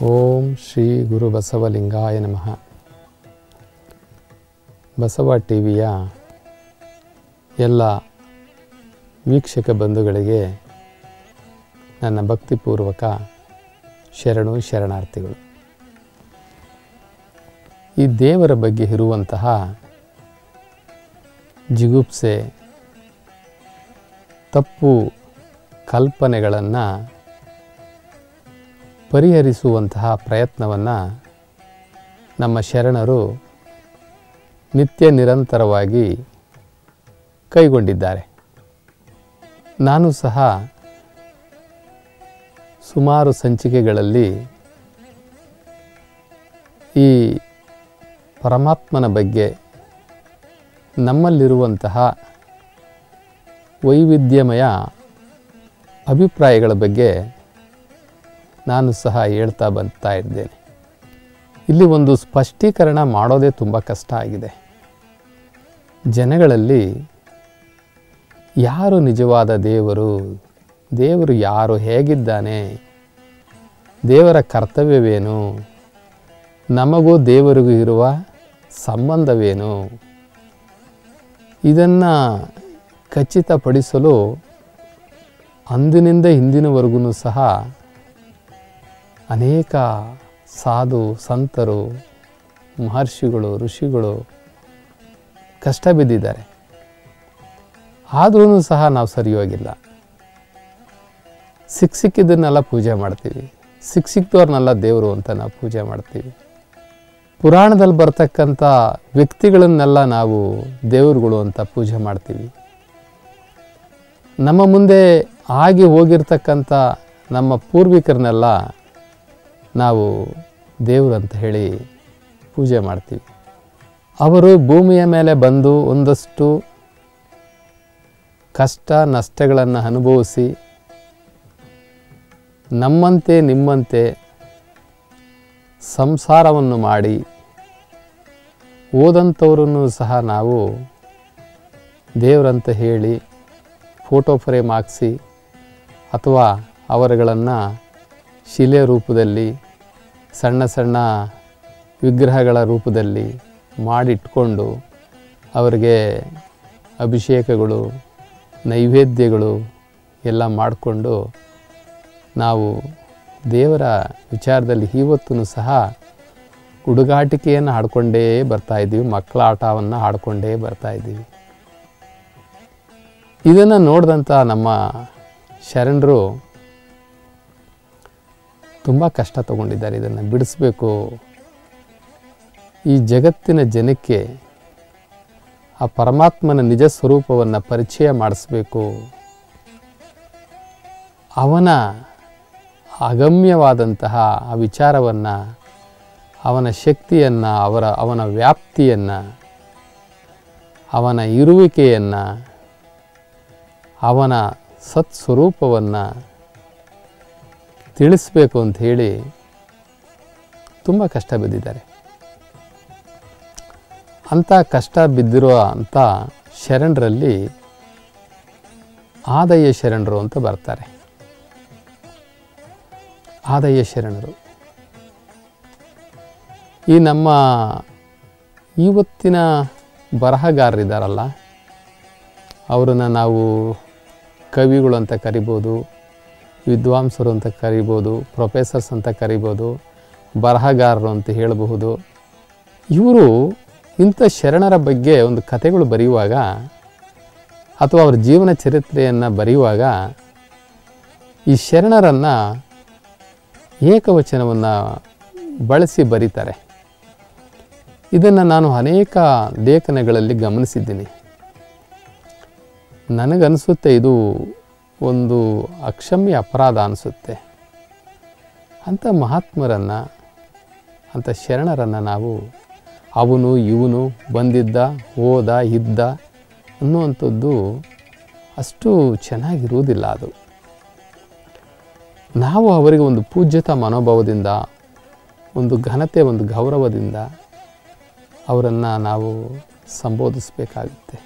ಓಂ ಶ್ರೀ ಗುರು ಬಸವಲಿಂಗಾಯ ನಮಃ ಬಸವ ಟಿ ವಿಯ ಎಲ್ಲ ವೀಕ್ಷಕ ಬಂಧುಗಳಿಗೆ ನನ್ನ ಭಕ್ತಿಪೂರ್ವಕ ಶರಣು ಶರಣಾರ್ಥಿಗಳು ಈ ದೇವರ ಬಗ್ಗೆ ಇರುವಂತಹ ಜಿಗುಪ್ಸೆ ತಪ್ಪು ಕಲ್ಪನೆಗಳನ್ನು ಪರಿಹರಿಸುವಂತಹ ಪ್ರಯತ್ನವನ್ನು ನಮ್ಮ ಶರಣರು ನಿತ್ಯ ನಿರಂತರವಾಗಿ ಕೈಗೊಂಡಿದ್ದಾರೆ ನಾನು ಸಹ ಸುಮಾರು ಸಂಚಿಕೆಗಳಲ್ಲಿ ಈ ಪರಮಾತ್ಮನ ಬಗ್ಗೆ ನಮ್ಮಲ್ಲಿರುವಂತಹ ವೈವಿಧ್ಯಮಯ ಅಭಿಪ್ರಾಯಗಳ ಬಗ್ಗೆ ನಾನು ಸಹ ಹೇಳ್ತಾ ಬರ್ತಾ ಇದ್ದೇನೆ ಇಲ್ಲಿ ಒಂದು ಸ್ಪಷ್ಟೀಕರಣ ಮಾಡೋದೇ ತುಂಬ ಕಷ್ಟ ಆಗಿದೆ ಜನಗಳಲ್ಲಿ ಯಾರು ನಿಜವಾದ ದೇವರು ದೇವರು ಯಾರು ಹೇಗಿದ್ದಾನೆ ದೇವರ ಕರ್ತವ್ಯವೇನು ನಮಗೂ ದೇವರಿಗೂ ಇರುವ ಸಂಬಂಧವೇನು ಇದನ್ನು ಖಚಿತಪಡಿಸಲು ಅಂದಿನಿಂದ ಇಂದಿನವರೆಗೂ ಸಹ ಅನೇಕ ಸಾಧು ಸಂತರು ಮಹರ್ಷಿಗಳು ಋಷಿಗಳು ಕಷ್ಟ ಬಿದ್ದಿದ್ದಾರೆ ಆದ್ರೂ ಸಹ ನಾವು ಸರಿ ಹೋಗಿಲ್ಲ ಸಿಕ್ ಸಿಕ್ಕಿದ್ದನ್ನೆಲ್ಲ ಪೂಜೆ ಮಾಡ್ತೀವಿ ಸಿಕ್ ಸಿಕ್ತವ್ರನ್ನೆಲ್ಲ ದೇವರು ಅಂತ ನಾವು ಪೂಜೆ ಮಾಡ್ತೀವಿ ಪುರಾಣದಲ್ಲಿ ಬರ್ತಕ್ಕಂಥ ವ್ಯಕ್ತಿಗಳನ್ನೆಲ್ಲ ನಾವು ದೇವರುಗಳು ಅಂತ ಪೂಜೆ ಮಾಡ್ತೀವಿ ನಮ್ಮ ಮುಂದೆ ಆಗಿ ಹೋಗಿರ್ತಕ್ಕಂಥ ನಮ್ಮ ಪೂರ್ವಿಕರನ್ನೆಲ್ಲ ನಾವು ದೇವರು ಅಂತ ಹೇಳಿ ಪೂಜೆ ಮಾಡ್ತೀವಿ ಅವರು ಭೂಮಿಯ ಮೇಲೆ ಬಂದು ಒಂದಷ್ಟು ಕಷ್ಟ ನಷ್ಟಗಳನ್ನು ಅನುಭವಿಸಿ ನಮ್ಮಂತೆ ನಿಮ್ಮಂತೆ ಸಂಸಾರವನ್ನು ಮಾಡಿ ಓದಂಥವ್ರನ್ನು ಸಹ ನಾವು ದೇವರಂತ ಹೇಳಿ ಫೋಟೋ ಫ್ರೇಮ್ ಹಾಕ್ಸಿ ಅಥವಾ ಅವರುಗಳನ್ನು ಶಿಲೆ ರೂಪದಲ್ಲಿ ಸಣ್ಣ ಸಣ್ಣ ವಿಗ್ರಹಗಳ ರೂಪದಲ್ಲಿ ಮಾಡಿಟ್ಕೊಂಡು ಅವರಿಗೆ ಅಭಿಷೇಕಗಳು ನೈವೇದ್ಯಗಳು ಎಲ್ಲ ಮಾಡಿಕೊಂಡು ನಾವು ದೇವರ ವಿಚಾರದಲ್ಲಿ ಇವತ್ತೂ ಸಹ ಹುಡುಗಾಟಿಕೆಯನ್ನು ಹಾಡ್ಕೊಂಡೇ ಬರ್ತಾ ಇದ್ದೀವಿ ಮಕ್ಕಳ ಆಟವನ್ನು ಹಾಡ್ಕೊಂಡೇ ಬರ್ತಾ ಇದ್ದೀವಿ ಇದನ್ನು ನೋಡಿದಂಥ ನಮ್ಮ ಶರಣರು ತುಂಬ ಕಷ್ಟ ತಗೊಂಡಿದ್ದಾರೆ ಇದನ್ನು ಬಿಡಿಸ್ಬೇಕು ಈ ಜಗತ್ತಿನ ಜನಕ್ಕೆ ಆ ಪರಮಾತ್ಮನ ನಿಜ ಸ್ವರೂಪವನ್ನು ಪರಿಚಯ ಮಾಡಿಸ್ಬೇಕು ಅವನ ಅಗಮ್ಯವಾದಂತಹ ಆ ವಿಚಾರವನ್ನು ಅವನ ಶಕ್ತಿಯನ್ನು ಅವರ ಅವನ ವ್ಯಾಪ್ತಿಯನ್ನು ಅವನ ಇರುವಿಕೆಯನ್ನು ಅವನ ಸತ್ಸ್ವರೂಪವನ್ನು ತಿಳಿಸ್ಬೇಕು ಅಂತ ಹೇಳಿ ತುಂಬ ಕಷ್ಟ ಬಿದ್ದಿದ್ದಾರೆ ಅಂಥ ಕಷ್ಟ ಬಿದ್ದಿರುವ ಅಂಥ ಶರಣರಲ್ಲಿ ಆದಯ್ಯ ಶರಣರು ಅಂತ ಬರ್ತಾರೆ ಆದಯ್ಯ ಶರಣರು ಈ ನಮ್ಮ ಇವತ್ತಿನ ಬರಹಗಾರರಿದ್ದಾರಲ್ಲ ಅವರನ್ನು ನಾವು ಕವಿಗಳು ಅಂತ ಕರಿಬೋದು ವಿದ್ವಾಂಸರು ಅಂತ ಕರಿಬೋದು ಪ್ರೊಫೆಸರ್ಸ್ ಅಂತ ಕರಿಬೋದು ಬರಹಗಾರರು ಅಂತ ಹೇಳಬಹುದು ಇವರು ಇಂಥ ಶರಣರ ಬಗ್ಗೆ ಒಂದು ಕಥೆಗಳು ಬರೆಯುವಾಗ ಅಥವಾ ಅವ್ರ ಜೀವನ ಚರಿತ್ರೆಯನ್ನು ಬರೆಯುವಾಗ ಈ ಶರಣರನ್ನು ಏಕವಚನವನ್ನು ಬಳಸಿ ಬರೀತಾರೆ ಇದನ್ನು ನಾನು ಅನೇಕ ಲೇಖನಗಳಲ್ಲಿ ಗಮನಿಸಿದ್ದೀನಿ ನನಗನ್ನಿಸುತ್ತೆ ಇದು ಒಂದು ಅಕ್ಷಮ್ಯ ಅಪರಾಧ ಅನಿಸುತ್ತೆ ಅಂಥ ಮಹಾತ್ಮರನ್ನು ಅಂಥ ಶರಣರನ್ನು ನಾವು ಅವನು ಇವನು ಬಂದಿದ್ದ ಹೋದ ಇದ್ದ ಅನ್ನುವಂಥದ್ದು ಅಷ್ಟು ಚೆನ್ನಾಗಿರುವುದಿಲ್ಲ ಅದು ನಾವು ಅವರಿಗೆ ಒಂದು ಪೂಜ್ಯತಾ ಮನೋಭಾವದಿಂದ ಒಂದು ಘನತೆ ಒಂದು ಗೌರವದಿಂದ ಅವರನ್ನು ನಾವು ಸಂಬೋಧಿಸಬೇಕಾಗುತ್ತೆ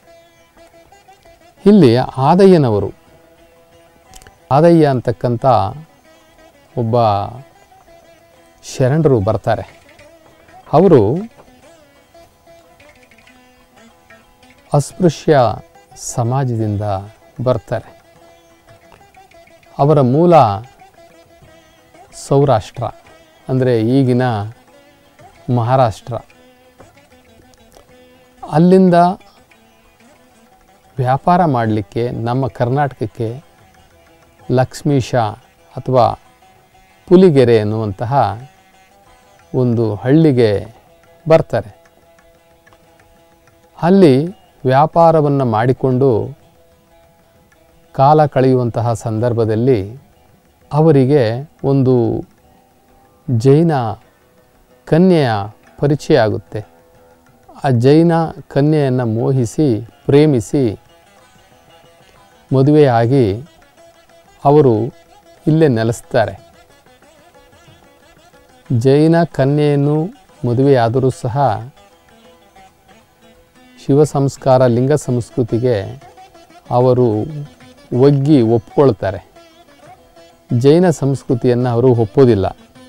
ಇಲ್ಲಿ ಆದಯ್ಯನವರು ಆದಯ್ಯ ಅಂತಕ್ಕಂಥ ಒಬ್ಬ ಶರಣರು ಬರ್ತಾರೆ ಅವರು ಅಸ್ಪೃಶ್ಯ ಸಮಾಜದಿಂದ ಬರ್ತಾರೆ ಅವರ ಮೂಲ ಸೌರಾಷ್ಟ್ರ ಅಂದರೆ ಈಗಿನ ಮಹಾರಾಷ್ಟ್ರ ಅಲ್ಲಿಂದ ವ್ಯಾಪಾರ ಮಾಡಲಿಕ್ಕೆ ನಮ್ಮ ಕರ್ನಾಟಕಕ್ಕೆ ಲಕ್ಷ್ಮೀಶ ಅಥವಾ ಪುಲಿಗೆರೆ ಎನ್ನುವಂತಹ ಒಂದು ಹಳ್ಳಿಗೆ ಬರ್ತಾರೆ ಅಲ್ಲಿ ವ್ಯಾಪಾರವನ್ನು ಮಾಡಿಕೊಂಡು ಕಾಲ ಕಳೆಯುವಂತಹ ಸಂದರ್ಭದಲ್ಲಿ ಅವರಿಗೆ ಒಂದು ಜೈನ ಕನ್ಯೆಯ ಪರಿಚಯ ಆಗುತ್ತೆ ಆ ಜೈನ ಕನ್ಯೆಯನ್ನು ಮೋಹಿಸಿ ಪ್ರೇಮಿಸಿ ಮದುವೆಯಾಗಿ ಅವರು ಇಲ್ಲೇ ನೆಲೆಸ್ತಾರೆ ಜೈನ ಕನ್ಯೆಯನ್ನು ಮದುವೆಯಾದರೂ ಸಹ ಶಿವ ಸಂಸ್ಕಾರ ಲಿಂಗ ಸಂಸ್ಕೃತಿಗೆ ಅವರು ಒಗ್ಗಿ ಒಪ್ಕೊಳ್ತಾರೆ ಜೈನ ಸಂಸ್ಕೃತಿಯನ್ನು ಅವರು ಒಪ್ಪೋದಿಲ್ಲ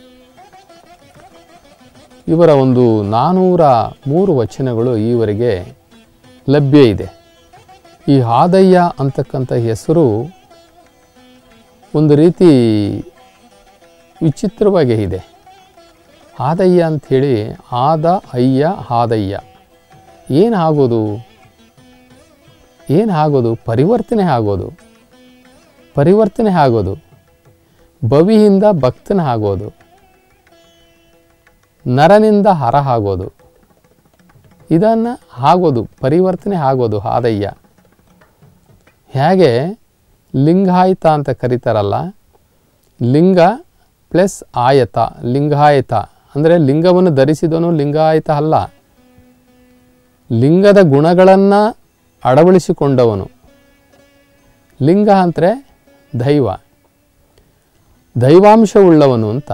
ಇವರ ಒಂದು ನಾನೂರ ಮೂರು ವಚನಗಳು ಈವರೆಗೆ ಲಭ್ಯ ಇದೆ ಈ ಆದಯ್ಯ ಅಂತಕ್ಕಂಥ ಹೆಸರು ಒಂದು ರೀತಿ ವಿಚಿತ್ರವಾಗಿ ಇದೆ ಆದಯ್ಯ ಅಂಥೇಳಿ ಆದ ಅಯ್ಯ ಆದಯ್ಯ ಏನು ಆಗೋದು ಏನು ಆಗೋದು ಪರಿವರ್ತನೆ ಆಗೋದು ಪರಿವರ್ತನೆ ಆಗೋದು ಭವಿಯಿಂದ ಭಕ್ತನ ಆಗೋದು ನರನಿಂದ ಹರ ಆಗೋದು ಇದನ್ನು ಆಗೋದು ಪರಿವರ್ತನೆ ಆಗೋದು ಆದಯ್ಯ ಹೇಗೆ ಲಿಂಗಾಯತ ಅಂತ ಕರೀತಾರಲ್ಲ ಲಿಂಗ ಪ್ಲಸ್ ಆಯತ ಲಿಂಗಾಯತ ಅಂದರೆ ಲಿಂಗವನ್ನು ಧರಿಸಿದವನು ಲಿಂಗಾಯತ ಅಲ್ಲ ಲಿಂಗದ ಗುಣಗಳನ್ನು ಅಳವಡಿಸಿಕೊಂಡವನು ಲಿಂಗ ಅಂದರೆ ದೈವ ದೈವಾಂಶವುಳ್ಳವನು ಅಂತ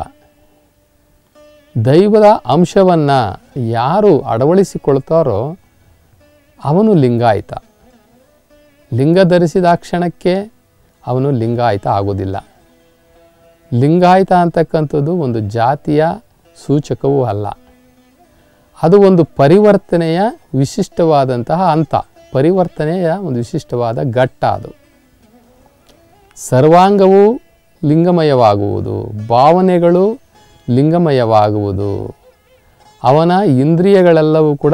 ದೈವದ ಅಂಶವನ್ನು ಯಾರು ಅಳವಡಿಸಿಕೊಳ್ತಾರೋ ಅವನು ಲಿಂಗಾಯತ ಲಿಂಗ ಧರಿಸಿದ ಕ್ಷಣಕ್ಕೆ ಅವನು ಲಿಂಗಾಯತ ಆಗೋದಿಲ್ಲ ಲಿಂಗಾಯತ ಅಂತಕ್ಕಂಥದ್ದು ಒಂದು ಜಾತಿಯ ಸೂಚಕವೂ ಅಲ್ಲ ಅದು ಒಂದು ಪರಿವರ್ತನೆಯ ವಿಶಿಷ್ಟವಾದಂತಹ ಹಂತ ಪರಿವರ್ತನೆಯ ಒಂದು ವಿಶಿಷ್ಟವಾದ ಘಟ್ಟ ಅದು ಸರ್ವಾಂಗವು ಲಿಂಗಮಯವಾಗುವುದು ಭಾವನೆಗಳು ಲಿಂಗಮಯವಾಗುವುದು ಅವನ ಇಂದ್ರಿಯಗಳೆಲ್ಲವೂ ಕೂಡ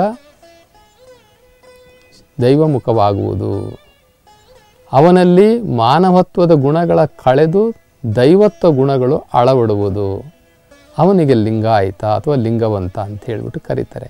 ದೈವಮುಖವಾಗುವುದು ಅವನಲ್ಲಿ ಮಾನವತ್ವದ ಗುಣಗಳ ಕಳೆದು ದೈವತ್ವ ಗುಣಗಳು ಅಳವಡುವುದು ಅವನಿಗೆ ಲಿಂಗಾಯತ ಅಥವಾ ಲಿಂಗವಂತ ಅಂತ ಹೇಳ್ಬಿಟ್ಟು ಕರೀತಾರೆ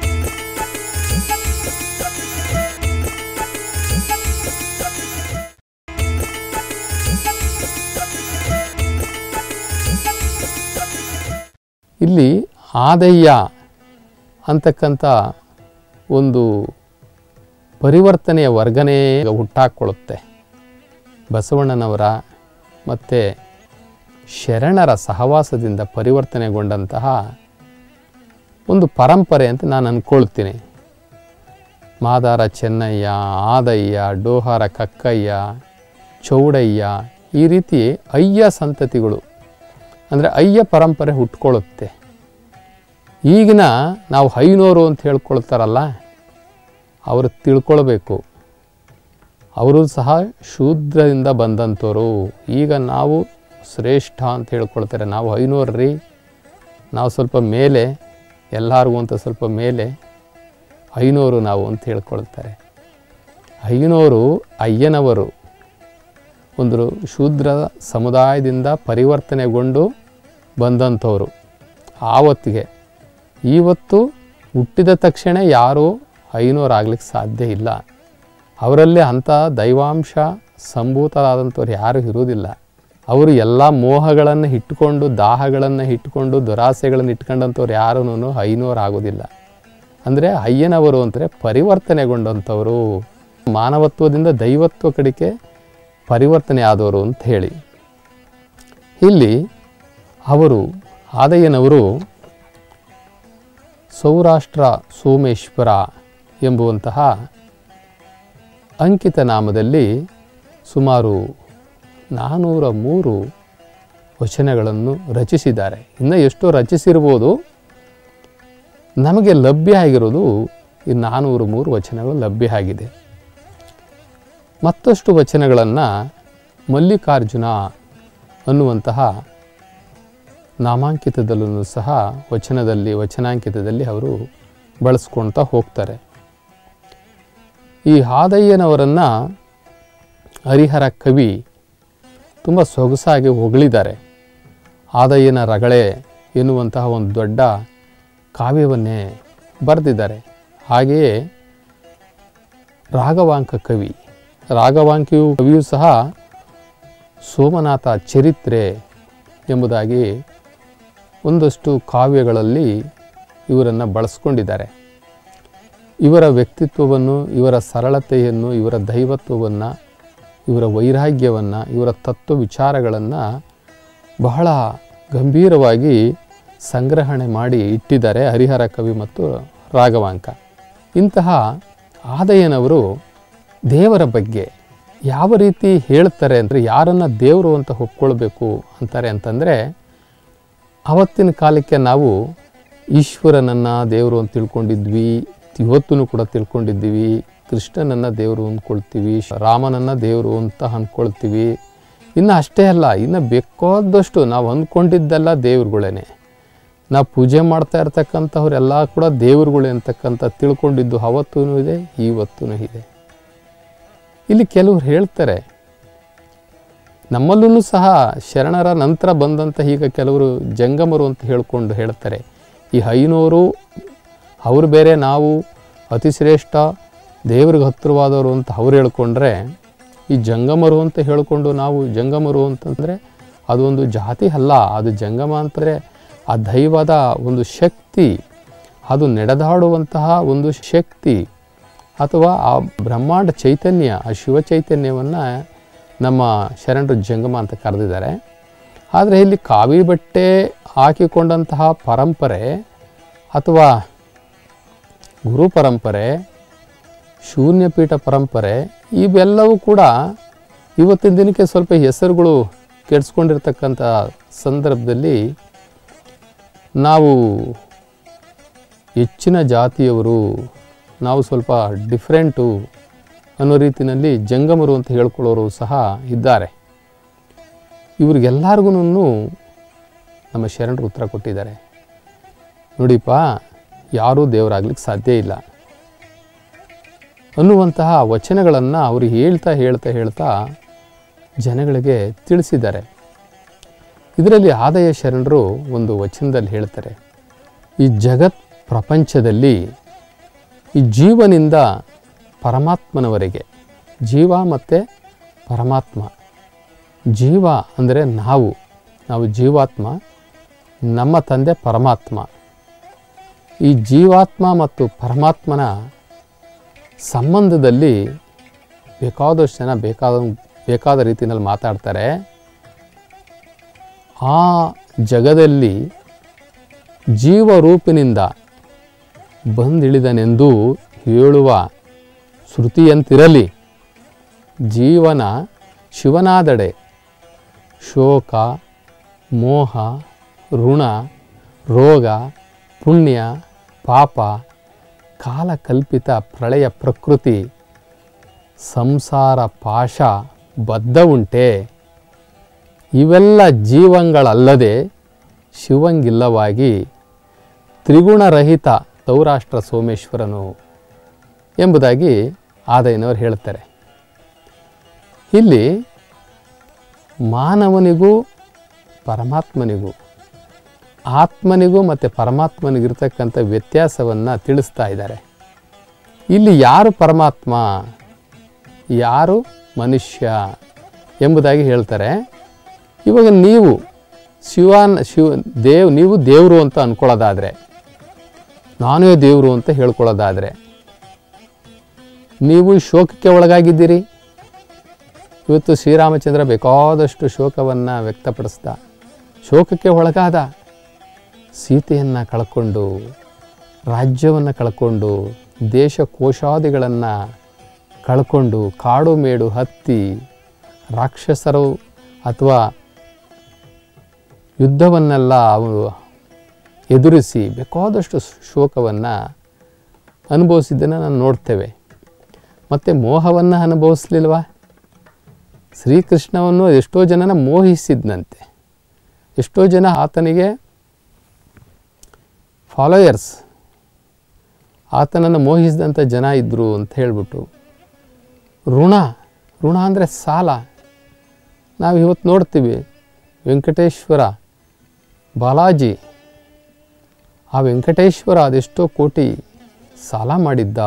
ಇಲ್ಲಿ ಆದಯ್ಯ ಅಂತಕ್ಕಂಥ ಒಂದು ಪರಿವರ್ತನೆಯ ವರ್ಗನೇ ಹುಟ್ಟಾಕೊಳ್ಳುತ್ತೆ ಬಸವಣ್ಣನವರ ಮತ್ತು ಶರಣರ ಸಹವಾಸದಿಂದ ಪರಿವರ್ತನೆಗೊಂಡಂತಹ ಒಂದು ಪರಂಪರೆ ಅಂತ ನಾನು ಅಂದ್ಕೊಳ್ತೀನಿ ಮಾದಾರ ಚೆನ್ನಯ್ಯ ಆದಯ್ಯ ಡೋಹಾರ ಕಕ್ಕಯ್ಯ ಚೌಡಯ್ಯ ಈ ರೀತಿ ಅಯ್ಯ ಸಂತತಿಗಳು ಅಂದರೆ ಅಯ್ಯ ಪರಂಪರೆ ಹುಟ್ಕೊಳ್ಳುತ್ತೆ ಈಗಿನ ನಾವು ಹೈನೋರು ಅಂತ ಹೇಳ್ಕೊಳ್ತಾರಲ್ಲ ಅವರು ತಿಳ್ಕೊಳ್ಬೇಕು ಅವರು ಸಹ ಶೂದ್ರದಿಂದ ಬಂದಂಥವ್ರು ಈಗ ನಾವು ಶ್ರೇಷ್ಠ ಅಂತ ಹೇಳ್ಕೊಳ್ತಾರೆ ನಾವು ಐನೂರು ನಾವು ಸ್ವಲ್ಪ ಮೇಲೆ ಎಲ್ಲರಿಗೂ ಅಂತ ಸ್ವಲ್ಪ ಮೇಲೆ ಐನೂರು ನಾವು ಅಂತ ಹೇಳ್ಕೊಳ್ತಾರೆ ಐನೂರು ಅಯ್ಯನವರು ಒಂದು ಶೂದ್ರ ಸಮುದಾಯದಿಂದ ಪರಿವರ್ತನೆಗೊಂಡು ಬಂದಂಥವ್ರು ಆವತ್ತಿಗೆ ಇವತ್ತು ಹುಟ್ಟಿದ ತಕ್ಷಣ ಯಾರೂ ಐನೂರಾಗ್ಲಿಕ್ಕೆ ಸಾಧ್ಯ ಇಲ್ಲ ಅವರಲ್ಲಿ ಅಂಥ ದೈವಾಂಶ ಸಂಭೂತರಾದಂಥವ್ರು ಯಾರೂ ಇರುವುದಿಲ್ಲ ಅವರು ಎಲ್ಲ ಮೋಹಗಳನ್ನು ಇಟ್ಟುಕೊಂಡು ದಾಹಗಳನ್ನು ಇಟ್ಟುಕೊಂಡು ದುರಾಸೆಗಳನ್ನು ಇಟ್ಕೊಂಡಂಥವ್ರು ಯಾರೂ ಐನೂರು ಆಗೋದಿಲ್ಲ ಅಂದರೆ ಅಯ್ಯನವರು ಅಂದರೆ ಪರಿವರ್ತನೆಗೊಂಡಂಥವರು ಮಾನವತ್ವದಿಂದ ದೈವತ್ವ ಕಡೆಗೆ ಪರಿವರ್ತನೆ ಆದವರು ಅಂತ ಹೇಳಿ ಇಲ್ಲಿ ಅವರು ಆದಯ್ಯನವರು ಸೌರಾಷ್ಟ್ರ ಸೋಮೇಶ್ವರ ಎಂಬುವಂತಹ ಅಂಕಿತ ನಾಮದಲ್ಲಿ ಸುಮಾರು ನಾನ್ನೂರ ಮೂರು ವಚನಗಳನ್ನು ರಚಿಸಿದ್ದಾರೆ ಇನ್ನು ಎಷ್ಟೋ ರಚಿಸಿರ್ಬೋದು ನಮಗೆ ಲಭ್ಯ ಆಗಿರೋದು ಈ ನಾನ್ನೂರು ಮೂರು ವಚನಗಳು ಲಭ್ಯ ಆಗಿದೆ ಮತ್ತಷ್ಟು ವಚನಗಳನ್ನು ಮಲ್ಲಿಕಾರ್ಜುನ ಅನ್ನುವಂತಹ ನಾಮಾಂಕಿತದಲ್ಲೂ ಸಹ ವಚನದಲ್ಲಿ ವಚನಾಂಕಿತದಲ್ಲಿ ಅವರು ಬಳಸ್ಕೊಳ್ತಾ ಹೋಗ್ತಾರೆ ಈ ಹಾದಯ್ಯನವರನ್ನು ಹರಿಹರ ಕವಿ ತುಂಬ ಸೊಗಸಾಗಿ ಹೊಗಳಿದ್ದಾರೆ ಆದಯ್ಯನ ರಗಳೆ ಎನ್ನುವಂತಹ ಒಂದು ದೊಡ್ಡ ಕಾವ್ಯವನ್ನೇ ಬರೆದಿದ್ದಾರೆ ಹಾಗೆಯೇ ರಾಘವಾಂಕ ಕವಿ ರಾಘವಾಂಕಿಯು ಕವಿಯೂ ಸಹ ಸೋಮನಾಥ ಚರಿತ್ರೆ ಎಂಬುದಾಗಿ ಒಂದಷ್ಟು ಕಾವ್ಯಗಳಲ್ಲಿ ಇವರನ್ನು ಬಳಸ್ಕೊಂಡಿದ್ದಾರೆ ಇವರ ವ್ಯಕ್ತಿತ್ವವನ್ನು ಇವರ ಸರಳತೆಯನ್ನು ಇವರ ದೈವತ್ವವನ್ನು ಇವರ ವೈರಾಗ್ಯವನ್ನು ಇವರ ತತ್ವ ವಿಚಾರಗಳನ್ನು ಬಹಳ ಗಂಭೀರವಾಗಿ ಸಂಗ್ರಹಣೆ ಮಾಡಿ ಇಟ್ಟಿದ್ದಾರೆ ಹರಿಹರ ಕವಿ ಮತ್ತು ರಾಘವಾಂಕ ಇಂತಹ ಆದಯ್ಯನವರು ದೇವರ ಬಗ್ಗೆ ಯಾವ ರೀತಿ ಹೇಳ್ತಾರೆ ಅಂದರೆ ಯಾರನ್ನು ದೇವರು ಅಂತ ಒಪ್ಕೊಳ್ಬೇಕು ಅಂತಾರೆ ಅಂತಂದರೆ ಆವತ್ತಿನ ಕಾಲಕ್ಕೆ ನಾವು ಈಶ್ವರನನ್ನು ದೇವರು ಅಂತ ತಿಳ್ಕೊಂಡಿದ್ವಿ ಇವತ್ತೂ ಕೂಡ ತಿಳ್ಕೊಂಡಿದ್ದೀವಿ ಕೃಷ್ಣನನ್ನು ದೇವರು ಅಂದ್ಕೊಳ್ತೀವಿ ರಾಮನನ್ನು ದೇವರು ಅಂತ ಅಂದ್ಕೊಳ್ತೀವಿ ಇನ್ನು ಅಷ್ಟೇ ಅಲ್ಲ ಇನ್ನು ಬೇಕಾದಷ್ಟು ನಾವು ಅಂದ್ಕೊಂಡಿದ್ದೆಲ್ಲ ದೇವ್ರುಗಳೇನೆ ನಾವು ಪೂಜೆ ಮಾಡ್ತಾ ಇರ್ತಕ್ಕಂಥವ್ರೆಲ್ಲ ಕೂಡ ದೇವರುಗಳೇ ಅಂತಕ್ಕಂಥ ತಿಳ್ಕೊಂಡಿದ್ದು ಅವತ್ತೂ ಇದೆ ಇವತ್ತೂ ಇದೆ ಇಲ್ಲಿ ಕೆಲವ್ರು ಹೇಳ್ತಾರೆ ನಮ್ಮಲ್ಲೂ ಸಹ ಶರಣರ ನಂತರ ಬಂದಂಥ ಈಗ ಕೆಲವರು ಜಂಗಮರು ಅಂತ ಹೇಳ್ಕೊಂಡು ಹೇಳ್ತಾರೆ ಈ ಐನೂರು ಅವರು ಬೇರೆ ನಾವು ಅತಿ ಶ್ರೇಷ್ಠ ದೇವ್ರಿಗೆ ಹತ್ತಿರವಾದವರು ಅಂತ ಅವ್ರು ಹೇಳ್ಕೊಂಡ್ರೆ ಈ ಜಂಗಮರು ಅಂತ ಹೇಳಿಕೊಂಡು ನಾವು ಜಂಗಮರು ಅಂತಂದರೆ ಅದೊಂದು ಜಾತಿ ಅಲ್ಲ ಅದು ಜಂಗಮ ಅಂತಂದರೆ ಆ ದೈವದ ಒಂದು ಶಕ್ತಿ ಅದು ನಡೆದಾಡುವಂತಹ ಒಂದು ಶಕ್ತಿ ಅಥವಾ ಆ ಬ್ರಹ್ಮಾಂಡ ಚೈತನ್ಯ ಆ ಶಿವ ಚೈತನ್ಯವನ್ನು ನಮ್ಮ ಶರಣರು ಜಂಗಮ ಅಂತ ಕರೆದಿದ್ದಾರೆ ಆದರೆ ಇಲ್ಲಿ ಕಾವಿ ಬಟ್ಟೆ ಹಾಕಿಕೊಂಡಂತಹ ಪರಂಪರೆ ಅಥವಾ ಗುರು ಪರಂಪರೆ ಶೂನ್ಯಪೀಠ ಪರಂಪರೆ ಇವೆಲ್ಲವೂ ಕೂಡ ಇವತ್ತಿನ ದಿನಕ್ಕೆ ಸ್ವಲ್ಪ ಹೆಸರುಗಳು ಕೆಡಿಸ್ಕೊಂಡಿರ್ತಕ್ಕಂಥ ಸಂದರ್ಭದಲ್ಲಿ ನಾವು ಹೆಚ್ಚಿನ ಜಾತಿಯವರು ನಾವು ಸ್ವಲ್ಪ ಡಿಫ್ರೆಂಟು ಅನ್ನೋ ರೀತಿಯಲ್ಲಿ ಜಂಗಮರು ಅಂತ ಹೇಳ್ಕೊಳ್ಳೋರು ಸಹ ಇದ್ದಾರೆ ಇವ್ರಿಗೆಲ್ಲರಿಗೂ ನಮ್ಮ ಶರಣರು ಉತ್ತರ ಕೊಟ್ಟಿದ್ದಾರೆ ನೋಡಿಪ್ಪ ಯಾರೂ ದೇವರಾಗ್ಲಿಕ್ಕೆ ಸಾಧ್ಯ ಇಲ್ಲ ಅನ್ನುವಂತಹ ವಚನಗಳನ್ನು ಅವರು ಹೇಳ್ತಾ ಹೇಳ್ತಾ ಹೇಳ್ತಾ ಜನಗಳಿಗೆ ತಿಳಿಸಿದ್ದಾರೆ ಇದರಲ್ಲಿ ಆದಾಯ ಶರಣರು ಒಂದು ವಚನದಲ್ಲಿ ಹೇಳ್ತಾರೆ ಈ ಜಗತ್ ಪ್ರಪಂಚದಲ್ಲಿ ಈ ಜೀವನಿಂದ ಪರಮಾತ್ಮನವರೆಗೆ ಜೀವ ಮತ್ತು ಪರಮಾತ್ಮ ಜೀವ ಅಂದರೆ ನಾವು ನಾವು ಜೀವಾತ್ಮ ನಮ್ಮ ತಂದೆ ಪರಮಾತ್ಮ ಈ ಜೀವಾತ್ಮ ಮತ್ತು ಪರಮಾತ್ಮನ ಸಂಬಂಧದಲ್ಲಿ ಬೇಕಾದಷ್ಟು ಜನ ಬೇಕಾದ ಬೇಕಾದ ರೀತಿಯಲ್ಲಿ ಮಾತಾಡ್ತಾರೆ ಆ ಜಗದಲ್ಲಿ ಜೀವರೂಪಿನಿಂದ ಬಂದಿಳಿದನೆಂದು ಹೇಳುವ ಶ್ರುತಿಯಂತಿರಲಿ ಜೀವನ ಶಿವನಾದಡೆ ಶೋಕ ಮೋಹ ಋಣ ರೋಗ ಪುಣ್ಯ ಪಾಪ ಕಾಲಕಲ್ಪಿತ ಪ್ರಳಯ ಪ್ರಕೃತಿ ಸಂಸಾರ ಪಾಶ ಬದ್ಧ ಉಂಟೆ ಇವೆಲ್ಲ ಜೀವಂಗಳಲ್ಲದೆ ಶಿವಂಗಿಲ್ಲವಾಗಿ ತ್ರಿಗುಣರಹಿತ ಸೌರಾಷ್ಟ್ರ ಸೋಮೇಶ್ವರನು ಎಂಬುದಾಗಿ ಆದಯ್ಯನವರು ಹೇಳ್ತಾರೆ ಇಲ್ಲಿ ಮಾನವನಿಗೂ ಪರಮಾತ್ಮನಿಗೂ ಆತ್ಮನಿಗೂ ಮತ್ತು ಪರಮಾತ್ಮನಿಗಿರ್ತಕ್ಕಂಥ ವ್ಯತ್ಯಾಸವನ್ನು ತಿಳಿಸ್ತಾ ಇದ್ದಾರೆ ಇಲ್ಲಿ ಯಾರು ಪರಮಾತ್ಮ ಯಾರು ಮನುಷ್ಯ ಎಂಬುದಾಗಿ ಹೇಳ್ತಾರೆ ಇವಾಗ ನೀವು ಶಿವನ್ ಶಿವ ದೇವ್ ನೀವು ದೇವರು ಅಂತ ಅಂದ್ಕೊಳ್ಳೋದಾದರೆ ನಾನೇ ದೇವರು ಅಂತ ಹೇಳ್ಕೊಳ್ಳೋದಾದರೆ ನೀವು ಶೋಕಕ್ಕೆ ಒಳಗಾಗಿದ್ದೀರಿ ಇವತ್ತು ಶ್ರೀರಾಮಚಂದ್ರ ಬೇಕಾದಷ್ಟು ಶೋಕವನ್ನು ವ್ಯಕ್ತಪಡಿಸ್ದ ಶೋಕಕ್ಕೆ ಒಳಗಾದ ಸೀತೆಯನ್ನು ಕಳ್ಕೊಂಡು ರಾಜ್ಯವನ್ನು ಕಳ್ಕೊಂಡು ದೇಶ ಕೋಶಾದಿಗಳನ್ನು ಕಳ್ಕೊಂಡು ಕಾಡು ಮೇಡು ಹತ್ತಿ ರಾಕ್ಷಸರು ಅಥವಾ ಯುದ್ಧವನ್ನೆಲ್ಲ ಅವರು ಎದುರಿಸಿ ಬೇಕಾದಷ್ಟು ಶೋಕವನ್ನು ಅನುಭವಿಸಿದ್ದನ್ನು ನಾನು ನೋಡ್ತೇವೆ ಮತ್ತು ಮೋಹವನ್ನು ಅನುಭವಿಸ್ಲಿಲ್ವಾ ಶ್ರೀಕೃಷ್ಣವನ್ನು ಎಷ್ಟೋ ಜನನ ಮೋಹಿಸಿದ್ನಂತೆ ಎಷ್ಟೋ ಜನ ಆತನಿಗೆ ಫಾಲೋಯರ್ಸ್ ಆತನನ್ನು ಮೋಹಿಸಿದಂಥ ಜನ ಇದ್ದರು ಅಂತ ಹೇಳಿಬಿಟ್ಟು ಋಣ ಋಣ ಅಂದರೆ ಸಾಲ ನಾವು ಇವತ್ತು ನೋಡ್ತೀವಿ ವೆಂಕಟೇಶ್ವರ ಬಾಲಾಜಿ ಆ ವೆಂಕಟೇಶ್ವರ ಅದೆಷ್ಟೋ ಕೋಟಿ ಸಾಲ ಮಾಡಿದ್ದ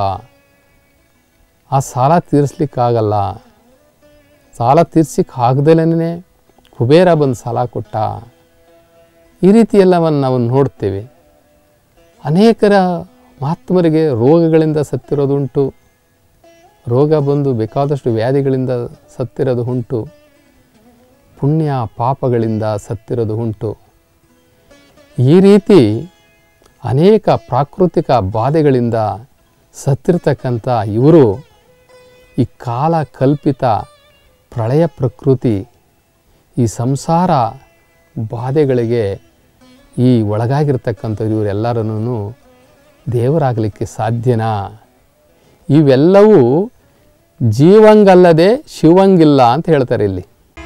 ಆ ಸಾಲ ತೀರಿಸ್ಲಿಕ್ಕಾಗಲ್ಲ ಸಾಲ ತೀರ್ಸಲಿಕ್ಕೆ ಆಗದಲೇ ಕುಬೇರ ಬಂದು ಸಾಲ ಕೊಟ್ಟ ಈ ರೀತಿ ಎಲ್ಲವನ್ನು ನಾವು ನೋಡ್ತೇವೆ ಅನೇಕರ ಮಹಾತ್ಮರಿಗೆ ರೋಗಗಳಿಂದ ಸತ್ತಿರೋದುಂಟು ರೋಗ ಬಂದು ಬೇಕಾದಷ್ಟು ವ್ಯಾಧಿಗಳಿಂದ ಸತ್ತಿರೋದು ಉಂಟು ಪುಣ್ಯ ಪಾಪಗಳಿಂದ ಸತ್ತಿರೋದು ಉಂಟು ಈ ರೀತಿ ಅನೇಕ ಪ್ರಾಕೃತಿಕ ಬಾಧೆಗಳಿಂದ ಸತ್ತಿರ್ತಕ್ಕಂಥ ಇವರು ಈ ಕಾಲ ಕಲ್ಪಿತ ಪ್ರಳಯ ಪ್ರಕೃತಿ ಈ ಸಂಸಾರ ಬಾಧೆಗಳಿಗೆ ಈ ಒಳಗಾಗಿರ್ತಕ್ಕಂಥವ್ರು ಇವರೆಲ್ಲರನ್ನೂ ದೇವರಾಗಲಿಕ್ಕೆ ಸಾಧ್ಯನಾ ಇವೆಲ್ಲವೂ ಜೀವಂಗಲ್ಲದೆ ಶಿವಂಗಿಲ್ಲ ಅಂತ ಹೇಳ್ತಾರೆ ಇಲ್ಲಿ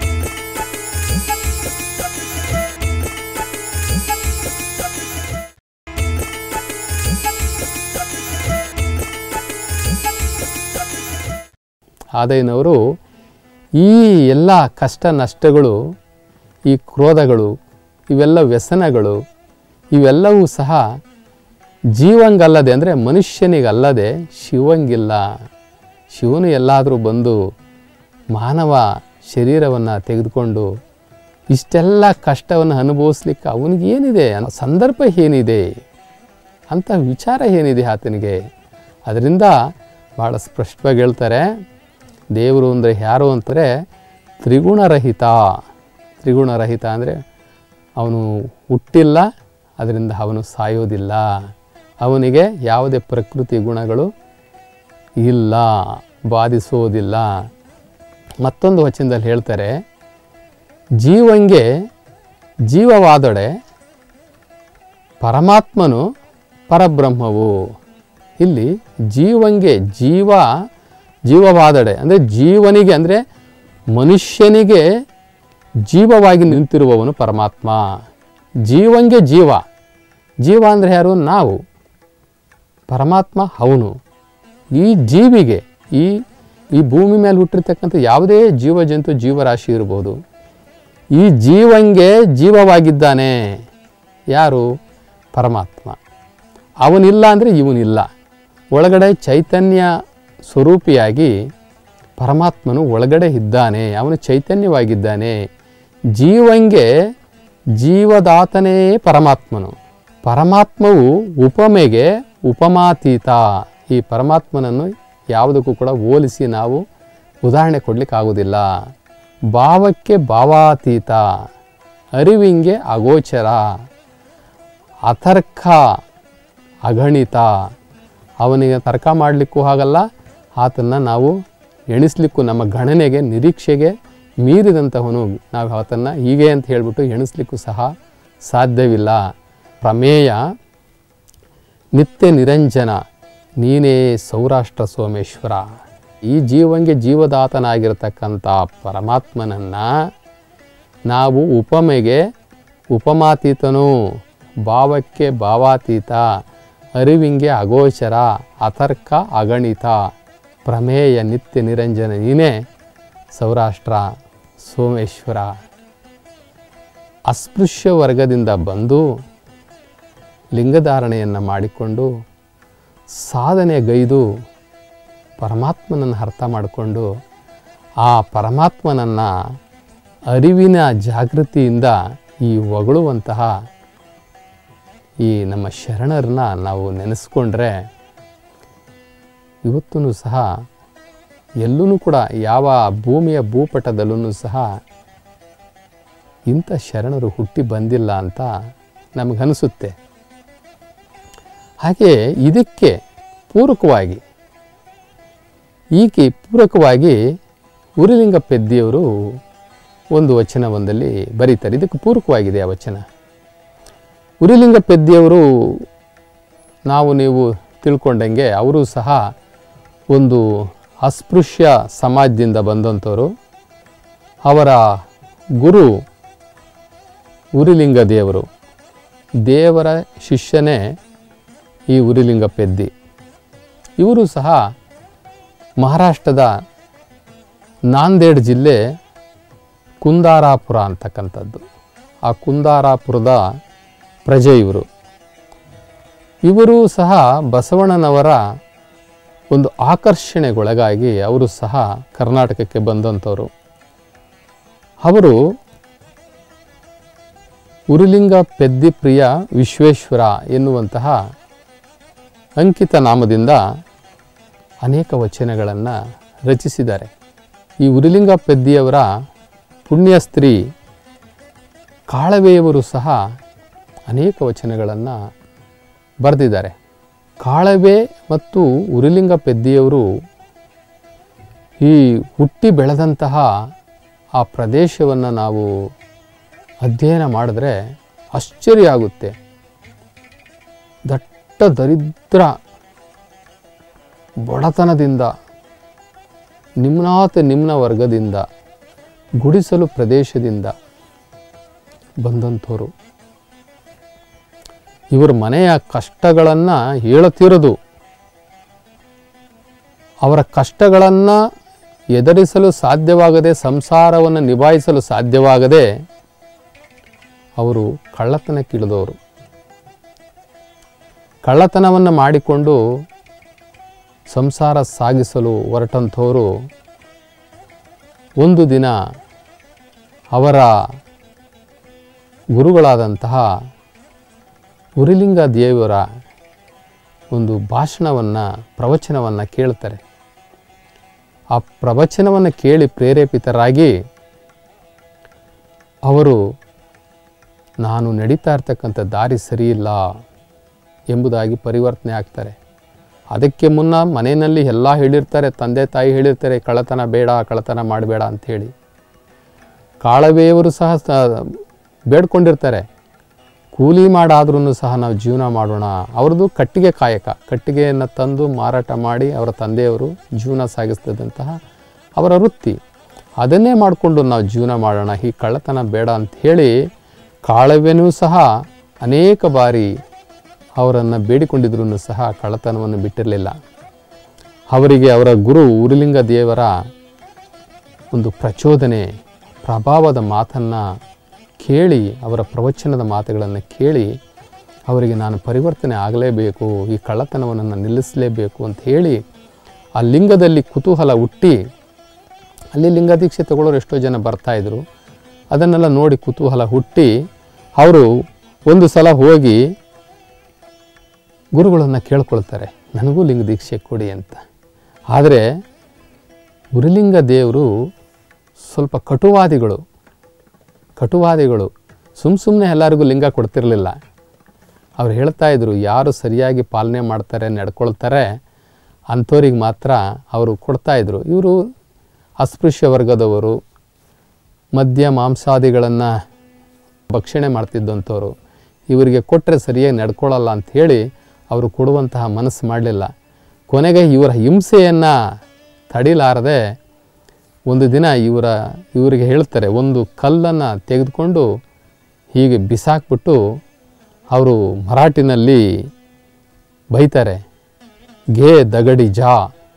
ಆದೈನವರು ಈ ಎಲ್ಲ ಕಷ್ಟ ನಷ್ಟಗಳು ಈ ಕ್ರೋಧಗಳು ಇವೆಲ್ಲ ವ್ಯಸನಗಳು ಇವೆಲ್ಲವೂ ಸಹ ಜೀವಂಗಲ್ಲದೆ ಅಂದರೆ ಮನುಷ್ಯನಿಗಲ್ಲದೆ ಶಿವಂಗಿಲ್ಲ ಶಿವನು ಎಲ್ಲಾದರೂ ಬಂದು ಮಾನವ ಶರೀರವನ್ನು ತೆಗೆದುಕೊಂಡು ಇಷ್ಟೆಲ್ಲ ಕಷ್ಟವನ್ನು ಅನುಭವಿಸ್ಲಿಕ್ಕೆ ಅವನಿಗೆ ಏನಿದೆ ಅನ್ನೋ ಸಂದರ್ಭ ಏನಿದೆ ಅಂತ ವಿಚಾರ ಏನಿದೆ ಆತನಿಗೆ ಅದರಿಂದ ಭಾಳ ಸ್ಪಷ್ಟವಾಗಿ ಹೇಳ್ತಾರೆ ದೇವರು ಅಂದರೆ ಯಾರು ಅಂತಾರೆ ತ್ರಿಗುಣರಹಿತ ತ್ರಿಗುಣರಹಿತ ಅಂದರೆ ಅವನು ಹುಟ್ಟಿಲ್ಲ ಅದರಿಂದ ಅವನು ಸಾಯೋದಿಲ್ಲ ಅವನಿಗೆ ಯಾವುದೇ ಪ್ರಕೃತಿ ಗುಣಗಳು ಇಲ್ಲ ಬಾಧಿಸೋದಿಲ್ಲ ಮತ್ತೊಂದು ವಚನದಲ್ಲಿ ಹೇಳ್ತಾರೆ ಜೀವಂಗೆ ಜೀವವಾದೊಡೆ ಪರಮಾತ್ಮನು ಪರಬ್ರಹ್ಮವು ಇಲ್ಲಿ ಜೀವಂಗೆ ಜೀವ ಜೀವವಾದಡೆ ಅಂದರೆ ಜೀವನಿಗೆ ಅಂದರೆ ಮನುಷ್ಯನಿಗೆ ಜೀವವಾಗಿ ನಿಂತಿರುವವನು ಪರಮಾತ್ಮ ಜೀವಂಗೆ ಜೀವ ಜೀವ ಅಂದರೆ ಯಾರು ನಾವು ಪರಮಾತ್ಮ ಅವನು ಈ ಜೀವಿಗೆ ಈ ಈ ಭೂಮಿ ಮೇಲೆ ಹುಟ್ಟಿರ್ತಕ್ಕಂಥ ಯಾವುದೇ ಜೀವ ಜಂತು ಜೀವರಾಶಿ ಇರ್ಬೋದು ಈ ಜೀವಂಗೆ ಜೀವವಾಗಿದ್ದಾನೆ ಯಾರು ಪರಮಾತ್ಮ ಅವನಿಲ್ಲ ಅಂದರೆ ಇವನಿಲ್ಲ ಒಳಗಡೆ ಚೈತನ್ಯ ಸ್ವರೂಪಿಯಾಗಿ ಪರಮಾತ್ಮನು ಒಳಗಡೆ ಇದ್ದಾನೆ ಅವನು ಚೈತನ್ಯವಾಗಿದ್ದಾನೆ ಜೀವಂಗೆ ಜೀವದಾತನೇ ಪರಮಾತ್ಮನು ಪರಮಾತ್ಮವು ಉಪಮೆಗೆ ಉಪಮಾತೀತ ಈ ಪರಮಾತ್ಮನನ್ನು ಯಾವುದಕ್ಕೂ ಕೂಡ ಹೋಲಿಸಿ ನಾವು ಉದಾಹರಣೆ ಕೊಡಲಿಕ್ಕೆ ಆಗೋದಿಲ್ಲ ಭಾವಕ್ಕೆ ಭಾವಾತೀತ ಅರಿವಿಂಗೆ ಅಗೋಚರ ಅಥರ್ಕ ಅಗಣಿತ ಅವನಿಗೆ ತರ್ಕ ಮಾಡಲಿಕ್ಕೂ ಆಗಲ್ಲ ಆತನ್ನು ನಾವು ಎಣಿಸ್ಲಿಕ್ಕೂ ನಮ್ಮ ಗಣನೆಗೆ ನಿರೀಕ್ಷೆಗೆ ಮೀರಿದಂಥವನು ನಾವು ಆತನ್ನು ಹೀಗೆ ಅಂತ ಹೇಳಿಬಿಟ್ಟು ಎಣಿಸ್ಲಿಕ್ಕೂ ಸಹ ಸಾಧ್ಯವಿಲ್ಲ ಪ್ರಮೇಯ ನಿತ್ಯ ನಿರಂಜನ ನೀನೇ ಸೌರಾಷ್ಟ್ರ ಸೋಮೇಶ್ವರ ಈ ಜೀವಂಗೆ ಜೀವದಾತನಾಗಿರ್ತಕ್ಕಂಥ ಪರಮಾತ್ಮನನ್ನು ನಾವು ಉಪಮೆಗೆ ಉಪಮಾತೀತನು ಭಾವಕ್ಕೆ ಭಾವಾತೀತ ಅರಿವಿಂಗೆ ಅಗೋಚರ ಅಥರ್ಕ ಅಗಣಿತ ಪ್ರಮೇಯ ನಿತ್ಯ ನಿರಂಜನ ನೀನೇ ಸೌರಾಷ್ಟ್ರ ಸೋಮೇಶ್ವರ ಅಸ್ಪೃಶ್ಯ ವರ್ಗದಿಂದ ಬಂದು ಲಿಂಗಧಾರಣೆಯನ್ನು ಮಾಡಿಕೊಂಡು ಸಾಧನೆಗೈದು ಪರಮಾತ್ಮನನ್ನು ಅರ್ಥ ಮಾಡಿಕೊಂಡು ಆ ಪರಮಾತ್ಮನನ್ನು ಅರಿವಿನ ಜಾಗೃತಿಯಿಂದ ಈ ಹೊಗಳುವಂತಹ ಈ ನಮ್ಮ ಶರಣರನ್ನ ನಾವು ನೆನೆಸ್ಕೊಂಡ್ರೆ ಇವತ್ತೂ ಸಹ ಎಲ್ಲೂ ಕೂಡ ಯಾವ ಭೂಮಿಯ ಭೂಪಟದಲ್ಲೂ ಸಹ ಇಂಥ ಶರಣರು ಹುಟ್ಟಿ ಬಂದಿಲ್ಲ ಅಂತ ನಮಗನಿಸುತ್ತೆ ಹಾಗೆ ಇದಕ್ಕೆ ಪೂರಕವಾಗಿ ಈಕೆ ಪೂರಕವಾಗಿ ಉರಿಲಿಂಗ ಪೆದ್ದಿಯವರು ಒಂದು ವಚನವೊಂದಲ್ಲಿ ಬರೀತಾರೆ ಇದಕ್ಕೆ ಪೂರಕವಾಗಿದೆ ಆ ವಚನ ಉರಿಲಿಂಗ ಪೆದ್ದಿಯವರು ನಾವು ನೀವು ತಿಳ್ಕೊಂಡಂಗೆ ಅವರು ಸಹ ಒಂದು ಅಸ್ಪೃಶ್ಯ ಸಮಾಜದಿಂದ ಬಂದಂಥವರು ಅವರ ಗುರು ಉರಿಲಿಂಗ ದೇವರು ದೇವರ ಶಿಷ್ಯನೇ ಈ ಉರಿಲಿಂಗ ಪೆದ್ದಿ ಇವರು ಸಹ ಮಹಾರಾಷ್ಟ್ರದ ನಾಂದೇಡ್ ಜಿಲ್ಲೆ ಕುಂದಾರಾಪುರ ಅಂತಕ್ಕಂಥದ್ದು ಆ ಕುಂದಾರಾಪುರದ ಪ್ರಜೆ ಇವರು ಇವರು ಸಹ ಬಸವಣ್ಣನವರ ಒಂದು ಆಕರ್ಷಣೆಗೊಳಗಾಗಿ ಅವರು ಸಹ ಕರ್ನಾಟಕಕ್ಕೆ ಬಂದಂಥವರು ಅವರು ಉರುಲಿಂಗ ಪೆದ್ದಿಪ್ರಿಯ ವಿಶ್ವೇಶ್ವರ ಎನ್ನುವಂತಹ ಅಂಕಿತ ನಾಮದಿಂದ ಅನೇಕ ವಚನಗಳನ್ನು ರಚಿಸಿದ್ದಾರೆ ಈ ಉರುಲಿಂಗ ಪೆದ್ದಿಯವರ ಪುಣ್ಯ ಸ್ತ್ರೀ ಕಾಳವೆಯವರು ಸಹ ಅನೇಕ ವಚನಗಳನ್ನು ಬರೆದಿದ್ದಾರೆ ಕಾಳವೆ ಮತ್ತು ಉರುಲಿಂಗ ಪೆದ್ದಿಯವರು ಈ ಹುಟ್ಟಿ ಬೆಳೆದಂತಹ ಆ ಪ್ರದೇಶವನ್ನು ನಾವು ಅಧ್ಯಯನ ಮಾಡಿದ್ರೆ ಆಶ್ಚರ್ಯ ಆಗುತ್ತೆ ದಟ್ಟ ದರಿದ್ರ ಬಡತನದಿಂದ ನಿಮ್ನಾತ ನಿಮ್ನ ವರ್ಗದಿಂದ ಗುಡಿಸಲು ಪ್ರದೇಶದಿಂದ ಬಂದಂಥವ್ರು ಇವರ ಮನೆಯ ಕಷ್ಟಗಳನ್ನು ಹೇಳುತ್ತಿರೋದು ಅವರ ಕಷ್ಟಗಳನ್ನು ಎದುರಿಸಲು ಸಾಧ್ಯವಾಗದೆ ಸಂಸಾರವನ್ನು ನಿಭಾಯಿಸಲು ಸಾಧ್ಯವಾಗದೆ ಅವರು ಕಳ್ಳತನಕ್ಕಿಳಿದವರು ಕಳ್ಳತನವನ್ನು ಮಾಡಿಕೊಂಡು ಸಂಸಾರ ಸಾಗಿಸಲು ಹೊರಟಂಥವರು ಒಂದು ದಿನ ಅವರ ಗುರುಗಳಾದಂತಹ ಉರಿಲಿಂಗ ದೇವರ ಒಂದು ಭಾಷಣವನ್ನು ಪ್ರವಚನವನ್ನು ಕೇಳ್ತಾರೆ ಆ ಪ್ರವಚನವನ್ನು ಕೇಳಿ ಪ್ರೇರೇಪಿತರಾಗಿ ಅವರು ನಾನು ನಡೀತಾ ಇರ್ತಕ್ಕಂಥ ದಾರಿ ಸರಿಯಿಲ್ಲ ಎಂಬುದಾಗಿ ಪರಿವರ್ತನೆ ಆಗ್ತಾರೆ ಅದಕ್ಕೆ ಮುನ್ನ ಮನೆಯಲ್ಲಿ ಎಲ್ಲ ಹೇಳಿರ್ತಾರೆ ತಂದೆ ತಾಯಿ ಹೇಳಿರ್ತಾರೆ ಕಳ್ಳತನ ಬೇಡ ಕಳ್ಳತನ ಮಾಡಬೇಡ ಅಂಥೇಳಿ ಕಾಳವೆಯವರು ಸಹ ಸ- ಬೇಡ್ಕೊಂಡಿರ್ತಾರೆ ಕೂಲಿ ಮಾಡಾದ್ರೂ ಸಹ ನಾವು ಜೀವನ ಮಾಡೋಣ ಅವ್ರದ್ದು ಕಟ್ಟಿಗೆ ಕಾಯಕ ಕಟ್ಟಿಗೆಯನ್ನು ತಂದು ಮಾರಾಟ ಮಾಡಿ ಅವರ ತಂದೆಯವರು ಜೀವನ ಸಾಗಿಸ್ತಿದ್ದಂತಹ ಅವರ ವೃತ್ತಿ ಅದನ್ನೇ ಮಾಡಿಕೊಂಡು ನಾವು ಜೀವನ ಮಾಡೋಣ ಈ ಕಳ್ಳತನ ಬೇಡ ಅಂತ ಹೇಳಿ ಕಾಳವೆನೂ ಸಹ ಅನೇಕ ಬಾರಿ ಅವರನ್ನು ಬೇಡಿಕೊಂಡಿದ್ರೂ ಸಹ ಕಳ್ಳತನವನ್ನು ಬಿಟ್ಟಿರಲಿಲ್ಲ ಅವರಿಗೆ ಅವರ ಗುರು ಉರುಲಿಂಗ ದೇವರ ಒಂದು ಪ್ರಚೋದನೆ ಪ್ರಭಾವದ ಮಾತನ್ನು ಕೇಳಿ ಅವರ ಪ್ರವಚನದ ಮಾತುಗಳನ್ನು ಕೇಳಿ ಅವರಿಗೆ ನಾನು ಪರಿವರ್ತನೆ ಆಗಲೇಬೇಕು ಈ ಕಳ್ಳತನವನ್ನು ನಾನು ನಿಲ್ಲಿಸಲೇಬೇಕು ಅಂತ ಹೇಳಿ ಆ ಲಿಂಗದಲ್ಲಿ ಕುತೂಹಲ ಹುಟ್ಟಿ ಅಲ್ಲಿ ಲಿಂಗ ದೀಕ್ಷೆ ತಗೊಳ್ಳೋರು ಎಷ್ಟೋ ಜನ ಬರ್ತಾಯಿದ್ರು ಅದನ್ನೆಲ್ಲ ನೋಡಿ ಕುತೂಹಲ ಹುಟ್ಟಿ ಅವರು ಒಂದು ಸಲ ಹೋಗಿ ಗುರುಗಳನ್ನು ಕೇಳ್ಕೊಳ್ತಾರೆ ನನಗೂ ಲಿಂಗ ದೀಕ್ಷೆ ಕೊಡಿ ಅಂತ ಆದರೆ ಗುರುಲಿಂಗ ದೇವರು ಸ್ವಲ್ಪ ಕಟುವಾದಿಗಳು ಕಟುವಾದಿಗಳು ಸುಮ್ಮ ಸುಮ್ಮನೆ ಎಲ್ಲರಿಗೂ ಲಿಂಗ ಕೊಡ್ತಿರಲಿಲ್ಲ ಅವ್ರು ಹೇಳ್ತಾ ಇದ್ರು ಯಾರು ಸರಿಯಾಗಿ ಪಾಲನೆ ಮಾಡ್ತಾರೆ ನಡ್ಕೊಳ್ತಾರೆ ಅಂಥವ್ರಿಗೆ ಮಾತ್ರ ಅವರು ಕೊಡ್ತಾಯಿದ್ರು ಇವರು ಅಸ್ಪೃಶ್ಯ ವರ್ಗದವರು ಮದ್ಯ ಮಾಂಸಾದಿಗಳನ್ನು ಭಕ್ಷಣೆ ಮಾಡ್ತಿದ್ದಂಥವ್ರು ಇವರಿಗೆ ಕೊಟ್ಟರೆ ಸರಿಯಾಗಿ ನಡ್ಕೊಳ್ಳಲ್ಲ ಅಂಥೇಳಿ ಅವರು ಕೊಡುವಂತಹ ಮನಸ್ಸು ಮಾಡಲಿಲ್ಲ ಕೊನೆಗೆ ಇವರ ಹಿಂಸೆಯನ್ನು ತಡಿಲಾರದೆ ಒಂದು ದಿನ ಇವರ ಇವರಿಗೆ ಹೇಳ್ತಾರೆ ಒಂದು ಕಲ್ಲನ್ನು ತೆಗೆದುಕೊಂಡು ಹೀಗೆ ಬಿಸಾಕ್ಬಿಟ್ಟು ಅವರು ಮರಾಠಿನಲ್ಲಿ ಬೈತಾರೆ ಘೇ ದಗಡಿ ಜಾ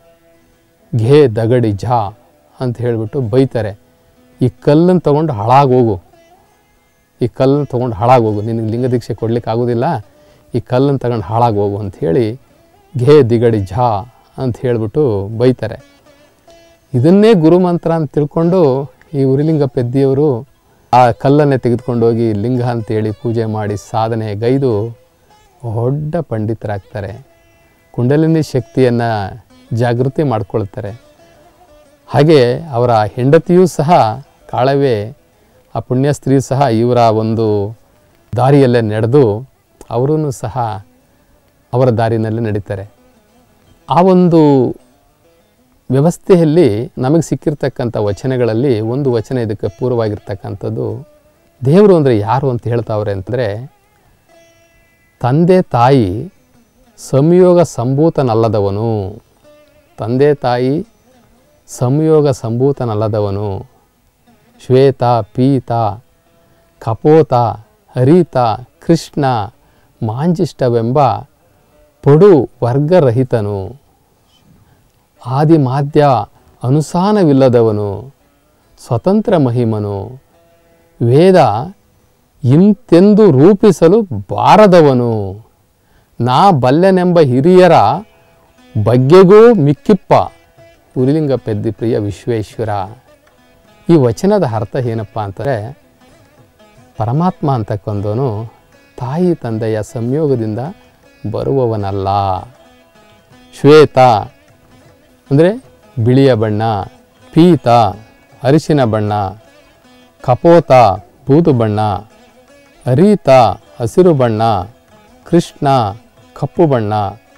ಘೇ ದಗಡಿ ಜಾ ಅಂತ ಹೇಳಿಬಿಟ್ಟು ಬೈತಾರೆ ಈ ಕಲ್ಲನ್ನು ತಗೊಂಡು ಹಾಳಾಗಿ ಹೋಗು ಈ ಕಲ್ಲನ್ನು ತೊಗೊಂಡು ಹಾಳಾಗಿ ಹೋಗು ನಿನಗೆ ಲಿಂಗ ದೀಕ್ಷೆ ಕೊಡ್ಲಿಕ್ಕೆ ಆಗೋದಿಲ್ಲ ಈ ಕಲ್ಲನ್ನು ತಗೊಂಡು ಹಾಳಾಗಿ ಹೋಗು ಅಂಥೇಳಿ ಘೇ ದಿಗಡಿ ಝಾ ಅಂತ ಹೇಳಿಬಿಟ್ಟು ಬೈತಾರೆ ಇದನ್ನೇ ಗುರುಮಂತ್ರ ಅಂತ ತಿಳ್ಕೊಂಡು ಈ ಉರಿಲಿಂಗ ಪೆದ್ದಿಯವರು ಆ ಕಲ್ಲನ್ನೇ ತೆಗೆದುಕೊಂಡು ಹೋಗಿ ಲಿಂಗ ಅಂತೇಳಿ ಪೂಜೆ ಮಾಡಿ ಸಾಧನೆ ಗೈದು ದೊಡ್ಡ ಪಂಡಿತರಾಗ್ತಾರೆ ಕುಂಡಲಿನಿ ಶಕ್ತಿಯನ್ನು ಜಾಗೃತಿ ಮಾಡ್ಕೊಳ್ತಾರೆ ಹಾಗೆ ಅವರ ಹೆಂಡತಿಯೂ ಸಹ ಕಾಳವೇ ಆ ಪುಣ್ಯ ಸ್ತ್ರೀ ಸಹ ಇವರ ಒಂದು ದಾರಿಯಲ್ಲೇ ನಡೆದು ಅವರೂ ಸಹ ಅವರ ದಾರಿನಲ್ಲಿ ನಡೀತಾರೆ ಆ ಒಂದು ವ್ಯವಸ್ಥೆಯಲ್ಲಿ ನಮಗೆ ಸಿಕ್ಕಿರ್ತಕ್ಕಂಥ ವಚನಗಳಲ್ಲಿ ಒಂದು ವಚನ ಇದಕ್ಕೆ ಪೂರ್ವವಾಗಿರ್ತಕ್ಕಂಥದ್ದು ದೇವರು ಅಂದರೆ ಯಾರು ಅಂತ ಹೇಳ್ತಾವ್ರೆ ಅಂತಂದರೆ ತಂದೆ ತಾಯಿ ಸಂಯೋಗ ಸಂಭೂತನಲ್ಲದವನು ತಂದೆ ತಾಯಿ ಸಂಯೋಗ ಸಂಭೂತನಲ್ಲದವನು ಶ್ವೇತ ಪೀತ ಕಪೋತ ಹರಿತ ಕೃಷ್ಣ ಮಾಂಜಿಷ್ಟವೆಂಬ ಪಡು ವರ್ಗರಹಿತನು ಆದಿಮಾದ್ಯ ಅನುಸಾನವಿಲ್ಲದವನು ಸ್ವತಂತ್ರ ಮಹಿಮನು ವೇದ ಇಂತೆಂದು ರೂಪಿಸಲು ಬಾರದವನು ನಾ ಬಲ್ಲೆನೆಂಬ ಹಿರಿಯರ ಬಗ್ಗೆಗೂ ಮಿಕ್ಕಿಪ್ಪ ಉರಿಲಿಂಗ ಪೆದ್ದಿ ಪ್ರಿಯ ವಿಶ್ವೇಶ್ವರ ಈ ವಚನದ ಅರ್ಥ ಏನಪ್ಪ ಅಂತಂದರೆ ಪರಮಾತ್ಮ ಅಂತಕ್ಕಂಥವನು ತಾಯಿ ತಂದೆಯ ಸಂಯೋಗದಿಂದ ಬರುವವನಲ್ಲ ಶ್ವೇತ ಅಂದರೆ ಬಿಳಿಯ ಬಣ್ಣ ಪೀತ ಅರಿಶಿನ ಬಣ್ಣ ಕಪೋತ ಬೂದು ಬಣ್ಣ ಹರಿತ ಹಸಿರು ಬಣ್ಣ ಕೃಷ್ಣ ಕಪ್ಪು ಬಣ್ಣ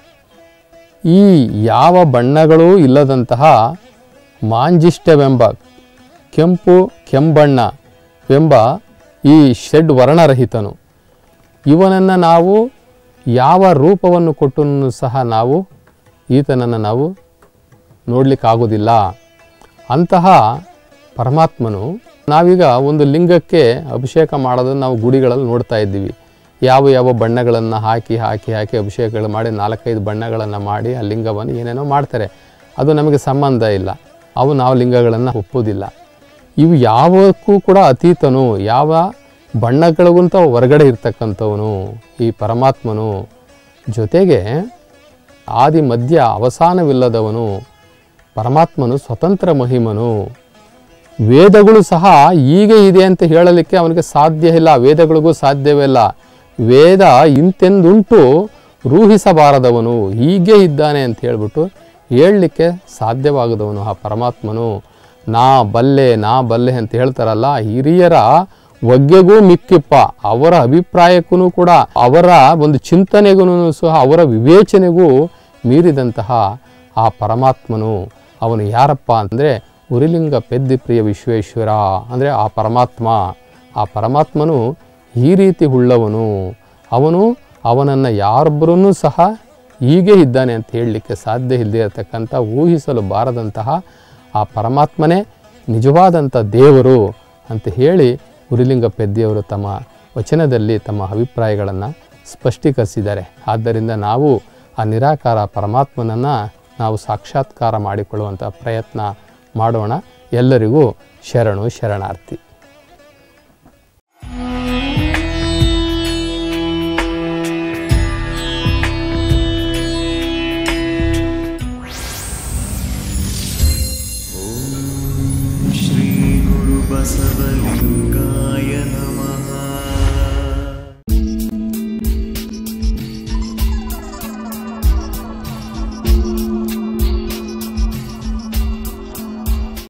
ಈ ಯಾವ ಬಣ್ಣಗಳೂ ಇಲ್ಲದಂತಹ ಮಾಂಜಿಷ್ಟವೆಂಬ ಕೆಂಪು ಕೆಂಬಣ್ಣವೆಂಬ ಈ ಷಡ್ ವರ್ಣರಹಿತನು ಇವನನ್ನು ನಾವು ಯಾವ ರೂಪವನ್ನು ಕೊಟ್ಟು ಸಹ ನಾವು ಈತನನ್ನು ನಾವು ನೋಡಲಿಕ್ಕಾಗೋದಿಲ್ಲ ಅಂತಹ ಪರಮಾತ್ಮನು ನಾವೀಗ ಒಂದು ಲಿಂಗಕ್ಕೆ ಅಭಿಷೇಕ ಮಾಡೋದನ್ನು ನಾವು ಗುಡಿಗಳಲ್ಲಿ ನೋಡ್ತಾ ಇದ್ದೀವಿ ಯಾವ ಯಾವ ಬಣ್ಣಗಳನ್ನು ಹಾಕಿ ಹಾಕಿ ಹಾಕಿ ಅಭಿಷೇಕಗಳು ಮಾಡಿ ನಾಲ್ಕೈದು ಬಣ್ಣಗಳನ್ನು ಮಾಡಿ ಆ ಲಿಂಗವನ್ನು ಏನೇನೋ ಮಾಡ್ತಾರೆ ಅದು ನಮಗೆ ಸಂಬಂಧ ಇಲ್ಲ ಅವು ನಾವು ಲಿಂಗಗಳನ್ನು ಒಪ್ಪೋದಿಲ್ಲ ಇವು ಯಾವಕ್ಕೂ ಕೂಡ ಅತೀತನು ಯಾವ ಬಣ್ಣಗಳಿಗಿಂತ ಹೊರಗಡೆ ಇರ್ತಕ್ಕಂಥವನು ಈ ಪರಮಾತ್ಮನು ಜೊತೆಗೆ ಆದಿ ಮಧ್ಯ ಅವಸಾನವಿಲ್ಲದವನು ಪರಮಾತ್ಮನು ಸ್ವತಂತ್ರ ಮಹಿಮನು ವೇದಗಳು ಸಹ ಹೀಗೆ ಇದೆ ಅಂತ ಹೇಳಲಿಕ್ಕೆ ಅವನಿಗೆ ಸಾಧ್ಯ ಇಲ್ಲ ವೇದಗಳಿಗೂ ಸಾಧ್ಯವೇ ಇಲ್ಲ ವೇದ ಇಂತೆಂದುಂಟು ರೂಹಿಸಬಾರದವನು ಹೀಗೆ ಇದ್ದಾನೆ ಅಂತ ಹೇಳ್ಬಿಟ್ಟು ಹೇಳಲಿಕ್ಕೆ ಸಾಧ್ಯವಾಗದವನು ಆ ಪರಮಾತ್ಮನು ನಾ ಬಲ್ಲೆ ನಾ ಬಲ್ಲೆ ಅಂತ ಹೇಳ್ತಾರಲ್ಲ ಹಿರಿಯರ ಒಗ್ಗೆಗೂ ಮಿಕ್ಕಿಪ್ಪ ಅವರ ಅಭಿಪ್ರಾಯಕ್ಕೂ ಕೂಡ ಅವರ ಒಂದು ಚಿಂತನೆಗೂ ಸಹ ಅವರ ವಿವೇಚನೆಗೂ ಮೀರಿದಂತಹ ಆ ಪರಮಾತ್ಮನು ಅವನು ಯಾರಪ್ಪ ಅಂದರೆ ಉರಿಲಿಂಗ ಪೆದ್ದಿ ಪ್ರಿಯ ವಿಶ್ವೇಶ್ವರ ಅಂದರೆ ಆ ಪರಮಾತ್ಮ ಆ ಪರಮಾತ್ಮನು ಈ ರೀತಿ ಉಳ್ಳವನು ಅವನು ಅವನನ್ನು ಯಾರೊಬ್ಬರೂ ಸಹ ಹೀಗೆ ಇದ್ದಾನೆ ಅಂತ ಹೇಳಲಿಕ್ಕೆ ಸಾಧ್ಯ ಇಲ್ಲದೆ ಇರತಕ್ಕಂಥ ಊಹಿಸಲು ಬಾರದಂತಹ ಆ ಪರಮಾತ್ಮನೇ ನಿಜವಾದಂಥ ದೇವರು ಅಂತ ಹೇಳಿ ಉರಿಲಿಂಗ ಪೆದ್ದಿಯವರು ತಮ್ಮ ವಚನದಲ್ಲಿ ತಮ್ಮ ಅಭಿಪ್ರಾಯಗಳನ್ನು ಸ್ಪಷ್ಟೀಕರಿಸಿದ್ದಾರೆ ಆದ್ದರಿಂದ ನಾವು ಆ ನಿರಾಕಾರ ಪರಮಾತ್ಮನನ್ನು ನಾವು ಸಾಕ್ಷಾತ್ಕಾರ ಮಾಡಿಕೊಳ್ಳುವಂಥ ಪ್ರಯತ್ನ ಮಾಡೋಣ ಎಲ್ಲರಿಗೂ ಶರಣು ಶರಣಾರ್ಥಿ